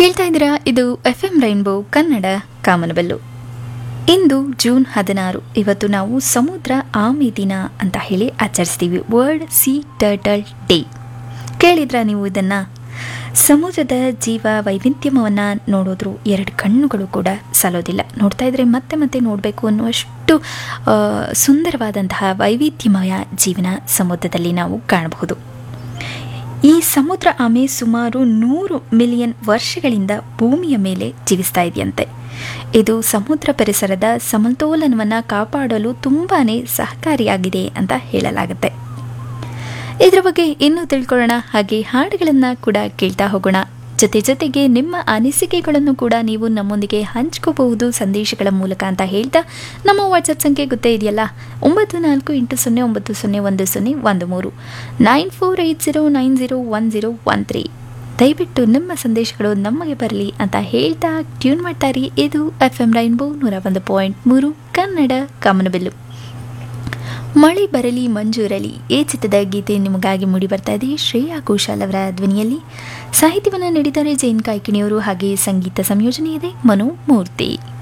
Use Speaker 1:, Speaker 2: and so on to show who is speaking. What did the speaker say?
Speaker 1: ಕೇಳ್ತಾ ಇದ್ದೀರಾ ಇದು ಎಫ್ ಎಂ ರೈನ್ಬೋ ಕನ್ನಡ ಕಾಮನಬೆಲ್ಲು ಇಂದು ಜೂನ್ ಹದಿನಾರು ಇವತ್ತು ನಾವು ಸಮುದ್ರ ಆಮೆ ದಿನ ಅಂತ ಹೇಳಿ ಆಚರಿಸ್ತೀವಿ ವರ್ಲ್ಡ್ ಸಿ ಟರ್ಟಲ್ ಡೇ ಕೇಳಿದ್ರ ನೀವು ಇದನ್ನು ಸಮುದ್ರದ ಜೀವ ವೈವಿಧ್ಯಮವನ್ನು ನೋಡೋದ್ರು ಎರಡು ಕಣ್ಣುಗಳು ಕೂಡ ಸಲೋದಿಲ್ಲ ನೋಡ್ತಾ ಇದ್ರೆ ಮತ್ತೆ ಮತ್ತೆ ನೋಡಬೇಕು ಅನ್ನುವಷ್ಟು ಆ, ಸುಂದರವಾದಂತಹ ವೈವಿಧ್ಯಮಯ ಜೀವನ ಸಮುದ್ರದಲ್ಲಿ ನಾವು ಕಾಣಬಹುದು ಈ ಸಮುದ್ರ ಆಮೆ ಸುಮಾರು ನೂರು ಮಿಲಿಯನ್ ವರ್ಷಗಳಿಂದ ಭೂಮಿಯ ಮೇಲೆ ಜೀವಿಸ್ತಾ ಇದೆಯಂತೆ ಇದು ಸಮುದ್ರ ಪರಿಸರದ ಸಮತೋಲನವನ್ನು ಕಾಪಾಡಲು ತುಂಬಾ ಸಹಕಾರಿಯಾಗಿದೆ ಅಂತ ಹೇಳಲಾಗುತ್ತೆ ಇದರ ಬಗ್ಗೆ ಇನ್ನೂ ತಿಳ್ಕೊಳ್ಳೋಣ ಹಾಗೆ ಹಾಡುಗಳನ್ನು ಕೂಡ ಕೇಳ್ತಾ ಹೋಗೋಣ ಜೊತೆ ಜೊತೆಗೆ ನಿಮ್ಮ ಅನಿಸಿಕೆಗಳನ್ನು ಕೂಡ ನೀವು ನಮ್ಮೊಂದಿಗೆ ಹಂಚ್ಕೋಬಹುದು ಸಂದೇಶಗಳ ಮೂಲಕ ಅಂತ ಹೇಳ್ತಾ ನಮ್ಮ ವಾಟ್ಸಪ್ ಸಂಖ್ಯೆ ಗೊತ್ತೇ ಇದೆಯಲ್ಲ ಒಂಬತ್ತು ನಾಲ್ಕು ಎಂಟು ಸೊನ್ನೆ ಒಂಬತ್ತು ಸೊನ್ನೆ ಒಂದು ಸೊನ್ನೆ ಒಂದು ಮೂರು nine four eight zero nine zero one zero one three ದಯವಿಟ್ಟು ನಿಮ್ಮ ಸಂದೇಶಗಳು ನಮಗೆ ಬರಲಿ ಅಂತ ಹೇಳ್ತಾ ಟ್ಯೂನ್ ಮಾಡ್ತಾರಿ ಇದು ಎಫ್ ಎಂ ರೈನ್ಬೋ ನೂರ ಒಂದು ಪಾಯಿಂಟ್ ಮೂರು ಕನ್ನಡ ಕಮನಬಿಲ್ಲು ಮಳೆ ಬರಲಿ ಮಂಜೂರಲಿ ಈ ಚಿತ್ರದ ಗೀತೆ ನಿಮಗಾಗಿ ಮೂಡಿ ಬರ್ತಾ ಇದೆ ಶ್ರೇಯಾ ಘೋಷಾಲ್ ಅವರ ಧ್ವನಿಯಲ್ಲಿ ಸಾಹಿತ್ಯವನ್ನು ನೀಡಿದ್ದಾರೆ ಜೈನ್ ಕಾಯ್ಕಿಣಿಯವರು ಹಾಗೆ ಸಂಗೀತ ಸಂಯೋಜನೆ ಇದೆ ಮನು ಮೂರ್ತಿ